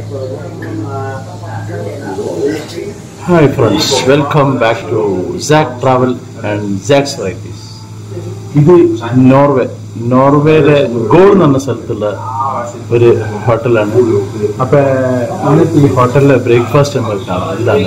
Hi friends welcome back to Sak travel and Saks varieties ഇത് Norway നോർവേയിലെ Gol എന്ന് പറഞ്ഞ സ്ഥലത്തുള്ള ഒരു ഹോട്ടലാണ് അപ്പൊ ഇന്നത്തെ ഈ ഹോട്ടലിലെ ബ്രേക്ക്ഫാസ്റ്റ് നമ്മൾ കാണാം എന്താണ്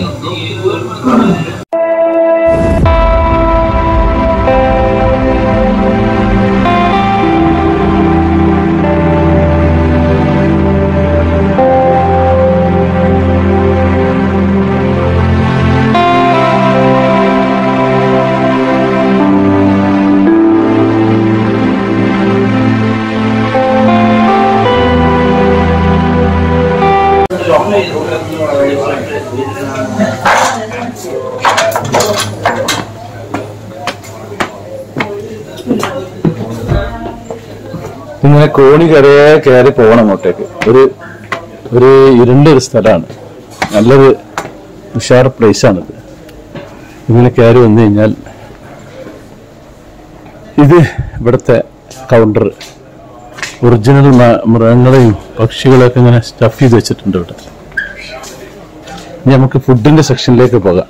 ഇങ്ങനെ കോണി കരയെ കയറി പോകണം അങ്ങോട്ടേക്ക് ഒരു ഒരു ഇരുണ്ട ഒരു സ്ഥലമാണ് നല്ലൊരു ഉഷാർ പ്ലേസ് ആണിത് ഇങ്ങനെ കയറി വന്നു കഴിഞ്ഞാൽ ഇത് ഇവിടുത്തെ കൗണ്ടർ ഒറിജിനൽ മൃഗങ്ങളെയും പക്ഷികളെയൊക്കെ ഇങ്ങനെ സ്റ്റഫ് ചെയ്ത് വെച്ചിട്ടുണ്ട് ഇവിടെ ഇനി നമുക്ക് ഫുഡിന്റെ സെക്ഷനിലേക്ക് പോകാം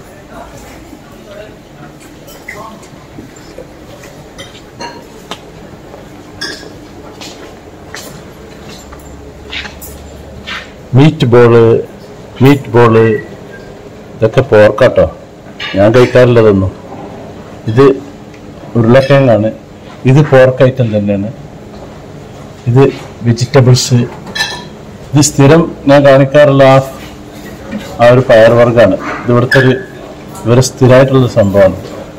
മീറ്റ് ബോള് മീറ്റ് ബോള് ഇതൊക്കെ പോർക്കാട്ടോ ഞാൻ കഴിക്കാറില്ലതൊന്നും ഇത് ഉരുളക്കിഴങ്ങാണ് ഇത് പോർക്ക് ഐറ്റം തന്നെയാണ് ഇത് വെജിറ്റബിൾസ് ഇത് സ്ഥിരം ഞാൻ കാണിക്കാറുള്ള ആ ആ ഒരു പയർ വർഗ്ഗമാണ് ഇത് ഇവിടുത്തെ ഒരു ഇവരെ സ്ഥിരമായിട്ടുള്ള സംഭവമാണ്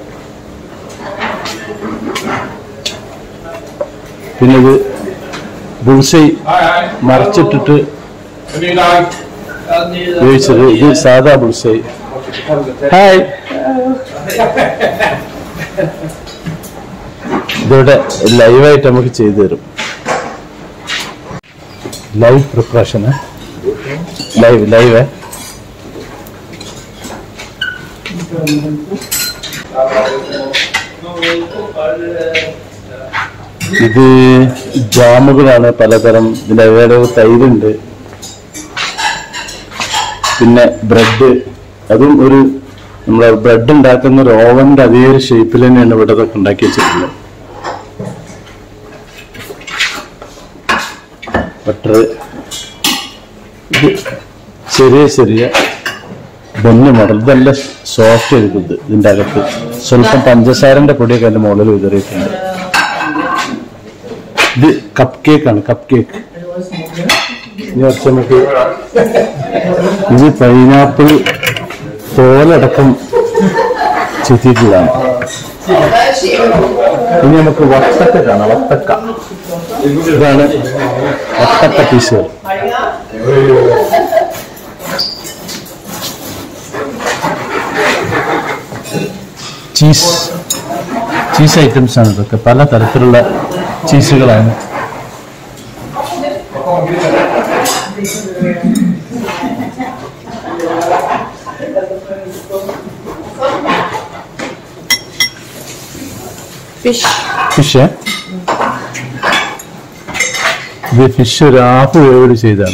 പിന്നെ ഇത് ബുൾസൈ മറച്ചിട്ടിട്ട് ഉപയോഗിച്ചത് ഇത് സാധാ ബുൾസൈ ഹായ് ഇതിവിടെ ലൈവായിട്ട് നമുക്ക് ചെയ്തു തരും ലൈവ് പ്രിപ്പറേഷന് ലൈവ് ലൈവ് ഇത് ജാമുകളാണ് പലതരം ഇതിന്റെ വേറെ തൈരുണ്ട് പിന്നെ ബ്രെഡ് അതും ഒരു നമ്മളെ ബ്രെഡ് ഉണ്ടാക്കുന്ന ഒരു ഓവന്റെ അതേ ഒരു ഷേപ്പിൽ തന്നെയാണ് ഇവിടെ ഇതൊക്കെ ഉണ്ടാക്കി വെച്ചിട്ടുള്ളത് ബട്ടർ ഇത് ചെറിയ ചെറിയ ബന്ന് മോഡൽ ഇതല്ല സോഫ്റ്റ് ആയിരിക്കും ഇത് ഇതിന്റെ അകത്ത് സ്വല്പം പഞ്ചസാരന്റെ പൊടിയൊക്കെ അതിന്റെ മുകളിൽ വിതറിയിട്ടുണ്ട് ഇത് കപ്പ് കേക്ക് ആണ് കപ്പ് കേക്ക് ഇനി കുറച്ച് നമുക്ക് ഇത് പൈനാപ്പിൾ തോലടക്കം ചെത്തിയിട്ടുള്ളതാണ് ഇനി നമുക്ക് വത്തക്ക കാണാം വത്തക്ക ഇതാണ് വത്തക്ക പീസുകൾ ചീസ് ചീസ് ഐറ്റംസ് ആണ് ഇതൊക്കെ പല തരത്തിലുള്ള ചീസുകളാണ് ഫിഷ് ഫിഷ് ഇത് ഫിഷ് ഒരു ഹാഫ് വേവ് ചെയ്താണ്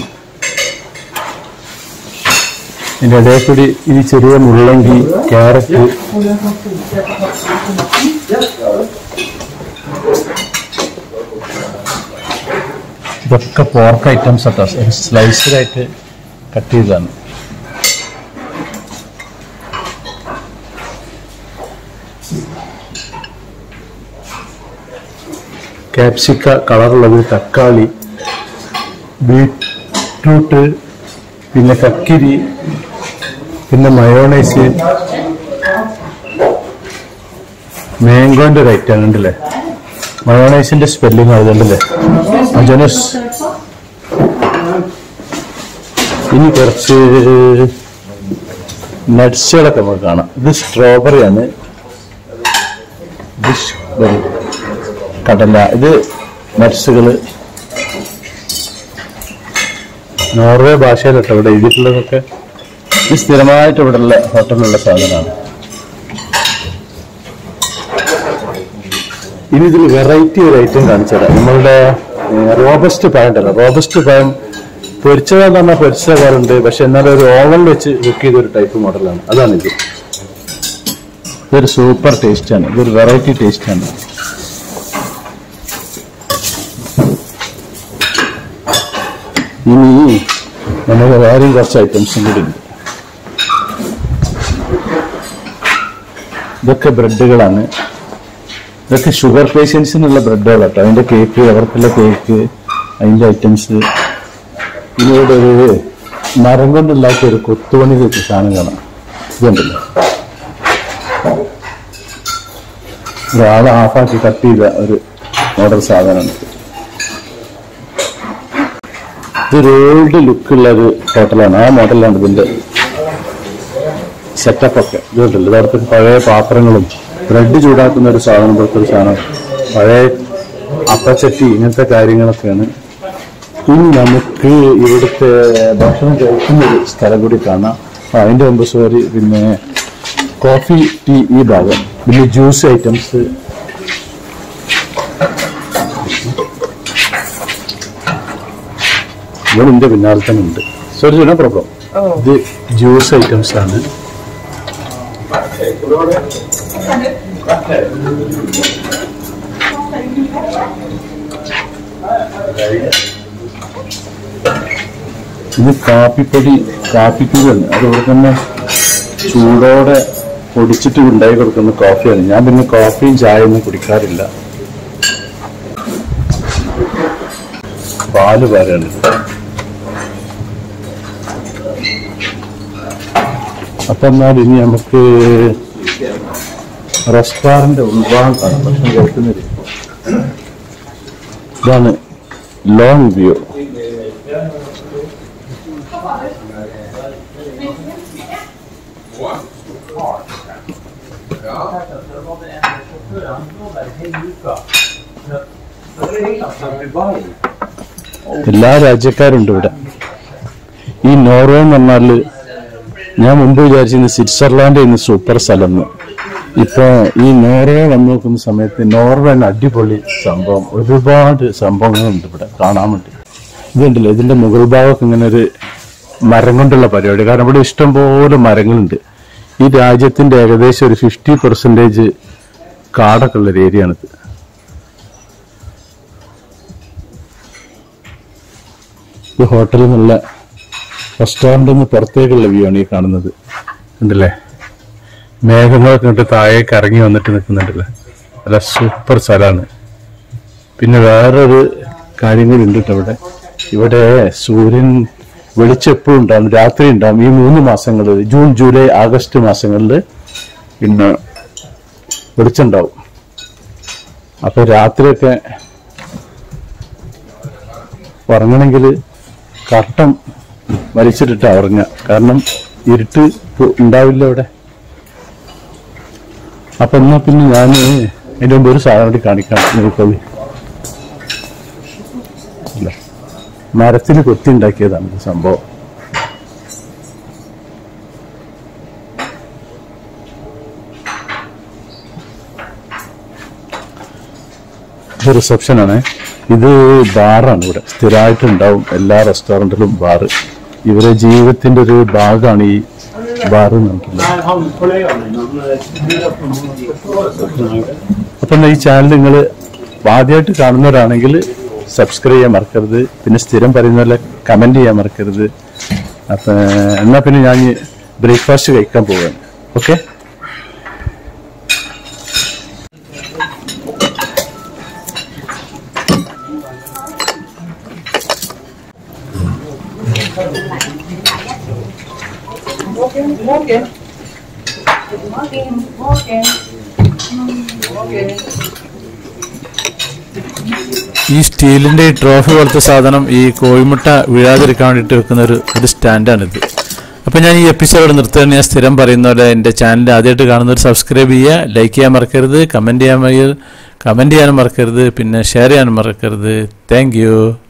ഇതിന്റെ ഇടയിൽ കൂടി ഈ ചെറിയ മുള്ളങ്കി ക്യാരറ്റ് ഇതൊക്കെ പോർക്ക് ഐറ്റംസ് ആട്ടോ സ്ലൈസറായിട്ട് കട്ട് ചെയ്തതാണ് ക്യാപ്സിക്ക കളറുള്ളത് തക്കാളി ബീട്രൂട്ട് പിന്നെ കക്കിരി പിന്നെ മയോണൈസ് മാംഗോന്റെ ഒരു ഐറ്റാണ് ഉണ്ടല്ലേ മയോണൈസിന്റെ സ്പെല്ലിംഗ് അതുകൊണ്ടല്ലേ മജോനസ് ഇനി കുറച്ച് നട്സുകളൊക്കെ നമുക്ക് കാണാം ഇത് സ്ട്രോബെറി ആണ് ഇത് strawberry. കടല ഇത് നട്സുകള് നോർവേ ഭാഷയിലട്ടോ ഇവിടെ എഴുതിയിട്ടുള്ളതൊക്കെ ഇത് സ്ഥിരമായിട്ട് ഇവിടെ ഉള്ള ഹോട്ടലിലുള്ള സാധനമാണ് ഇനി ഇതിൽ വെറൈറ്റി ഒരു ഐറ്റം കാണിച്ചുതരാം നമ്മളുടെ റോബസ്റ്റ് പഴം ഉണ്ടല്ലോ റോബസ്റ്റ് പഴം പൊരിച്ചതെന്ന് പറഞ്ഞാൽ പൊരിച്ച വേറുണ്ട് പക്ഷെ എന്നാലും ഒരു ഓവൻ വെച്ച് കുക്ക് ചെയ്ത ഒരു ടൈപ്പ് മോഡലാണ് അതാണ് ഇത് ഇതൊരു സൂപ്പർ ടേസ്റ്റ് ആണ് ഇതൊരു വെറൈറ്റി ടേസ്റ്റ് ആണ് ഇനി നമുക്ക് വേറെയും കുറച്ച് ഐറ്റംസും കൂടി ഉണ്ട് ഇതൊക്കെ ബ്രെഡുകളാണ് ഇതൊക്കെ ഷുഗർ പേഷ്യൻസിനുള്ള ബ്രെഡുകൾ കേട്ടോ അതിന്റെ കേക്ക് അവർക്കുള്ള കേക്ക് അതിന്റെ ഐറ്റംസ് ഇതിനോട് ഒരു മരം കൊണ്ടുണ്ടാക്കിയ ഒരു കൊത്തുപണി വെച്ച സാധനം കാണാം ഇതുണ്ടല്ലോ ഒരാളെ ഹാഫാക്കി കട്ട് ചെയ്ത ഒരു മോഡൽ സാധനമാണ് ഇത്. ഇതൊരു ഓൾഡ് ലുക്കുള്ള ഒരു ഹോട്ടലാണ് ആ മോഡലാണ് ഇതിന്റെ സെറ്റപ്പ് ഒക്കെ ഇതുണ്ടല്ലോ ഇതടുത്ത് പഴയ പാത്രങ്ങളും ബ്രെഡ് ചൂടാക്കുന്ന ഒരു സാധനം പോലത്തെ ഒരു സാധനം പഴയ അപ്പച്ചട്ടി ഇങ്ങനത്തെ കാര്യങ്ങളൊക്കെയാണ് ഇനി നമുക്ക് ഇവിടുത്തെ ഭക്ഷണം കഴിക്കുന്ന ഒരു സ്ഥലം കൂടി കാണാം ആ, അതിന്റെ മുമ്പ് സോറി പിന്നെ കോഫി ടീ ഈ ഭാഗം പിന്നെ ജ്യൂസ് ഐറ്റംസ് ഇവിടെ എന്റെ പിന്നാലെ തന്നെ ഉണ്ട് സോറി നോ പ്രോബ്ലം ഇത് ജ്യൂസ് ഐറ്റംസ് ആണ് ഇത് കാപ്പിപ്പൊടി കാപ്പിക്കുരുവാണ് അത് ഇവിടെ തന്നെ ചൂടോടെ പൊടിച്ചിട്ട് ഉണ്ടായി കൊടുക്കുന്ന കോഫിയാണ് ഞാൻ പിന്നെ കോഫിയും ചായയൊന്നും കുടിക്കാറില്ല പാല് പാരാണ് അപ്പൊ എന്നാൽ ഇനി നമുക്ക് റെസ്റ്റോറന്റ് ഉൾഭാഗത്താണ് ഭക്ഷണം കഴിക്കുന്നത് ഇതാണ് ലോങ് വ്യൂ എല്ലാ രാജ്യക്കാരുണ്ട് ഇവിടെ ഈ നോർവേ എന്ന് പറഞ്ഞാല് ഞാൻ മുമ്പ് വിചാരിച്ചിരുന്നു സ്വിറ്റ്സർലാൻഡ് ഇന്ന് സൂപ്പർ സ്ഥലം എന്ന് ഇപ്പൊ ഈ നോർവേ വന്നു നോക്കുന്ന സമയത്ത് നോർവേ ആണ് അടിപൊളി സംഭവം ഒരുപാട് സംഭവങ്ങളുണ്ട് ഇവിടെ കാണാൻ വേണ്ടി ഇതുണ്ടല്ലോ ഇതിന്റെ മുകൾ ഭാഗമൊക്കെ ഇങ്ങനെ ഒരു മരം കൊണ്ടുള്ള പരിപാടി കാരണം ഇവിടെ ഇഷ്ടംപോലെ മരങ്ങളുണ്ട് ഈ രാജ്യത്തിന്റെ ഏകദേശം ഒരു ഫിഫ്റ്റി പെർസെന്റേജ് കാടൊക്കെ ഉള്ള ഒരു ഏരിയ ആണിത് ഈ ഹോട്ടലിൽ നിന്നുള്ള റെസ്റ്റോറൻറ്റിൽ നിന്ന് പുറത്തേക്കുള്ള വ്യൂ ആണ് ഈ കാണുന്നത് ഉണ്ടല്ലേ മേഘങ്ങളൊക്കെ കണ്ട് താഴേക്ക് ഇറങ്ങി വന്നിട്ട് നിൽക്കുന്നുണ്ടല്ലേ നല്ല സൂപ്പർ സ്ഥലമാണ് പിന്നെ വേറൊരു കാര്യം കൂടി ഉണ്ട് കേട്ടോ ഇവിടെ ഇവിടെ സൂര്യൻ വെളിച്ചം എപ്പോഴും ഉണ്ടാവും രാത്രി ഉണ്ടാവും ഈ മൂന്ന് മാസങ്ങളിൽ ജൂൺ ജൂലൈ ആഗസ്റ്റ് മാസങ്ങളിൽ പിന്നെ വെളിച്ചം ഉണ്ടാവും അപ്പൊ രാത്രിയൊക്കെ ഉറങ്ങണമെങ്കിൽ കർട്ടൻ വലിച്ചിട്ടിട്ടാ ഉറങ്ങുക കാരണം ഇരുട്ട് പോ- ഉണ്ടാവില്ല ഇവിടെ അപ്പൊ എന്നാ പിന്നെ ഞാൻ അതിന്റെ മുമ്പ് ഒരു സാധനം കൂടി കാണിക്കാം നിങ്ങൾക്കത് ഇല്ല. മരത്തിൽ കൊത്തി ഉണ്ടാക്കിയതാണ് ഇത് സംഭവം ഇത് റിസപ്ഷൻ ആണ് ഇത് ബാറാണ് ഇവിടെ സ്ഥിരമായിട്ട് ഉണ്ടാവും എല്ലാ റെസ്റ്റോറൻറ്റിലും ബാറ് ഇവരെ ജീവിതത്തിന്റെ ഒരു ഭാഗമാണ് ഈ ബാർ എന്നുള്ളത് Han kollegorna innan bjuda på någon അപ്പൊ എന്നാ ഈ ചാനൽ നിങ്ങൾ ആദ്യമായിട്ട് കാണുന്നവരാണെങ്കിൽ സബ്സ്ക്രൈബ് ചെയ്യാൻ മറക്കരുത് പിന്നെ സ്ഥിരം പറയുന്ന പോലെ കമന്റ് ചെയ്യാൻ മറക്കരുത് അപ്പൊ എന്നാ പിന്നെ ഞാൻ ബ്രേക്ക്ഫാസ്റ്റ് കഴിക്കാൻ പോവാണ് ഓക്കെ ഈ സ്റ്റീലിന്റെ ഈ ട്രോഫി പോലത്തെ സാധനം ഈ കോഴിമുട്ട വീഴാതിരിക്കാൻ വേണ്ടിയിട്ട് വെക്കുന്ന ഒരു ഒരു സ്റ്റാൻഡാണിത് അപ്പം ഞാൻ ഈ എപ്പിസോഡ് നിർത്തുകയാണ് ഞാൻ സ്ഥിരം പറയുന്ന പോലെ എൻ്റെ ചാനൽ ആദ്യമായിട്ട് കാണുന്നവർ സബ്സ്ക്രൈബ് ചെയ്യുക ലൈക്ക് ചെയ്യാൻ മറക്കരുത് കമൻറ്റ് ചെയ്യാൻ കമൻറ്റ് ചെയ്യാനും മറക്കരുത് പിന്നെ ഷെയർ ചെയ്യാനും മറക്കരുത് താങ്ക്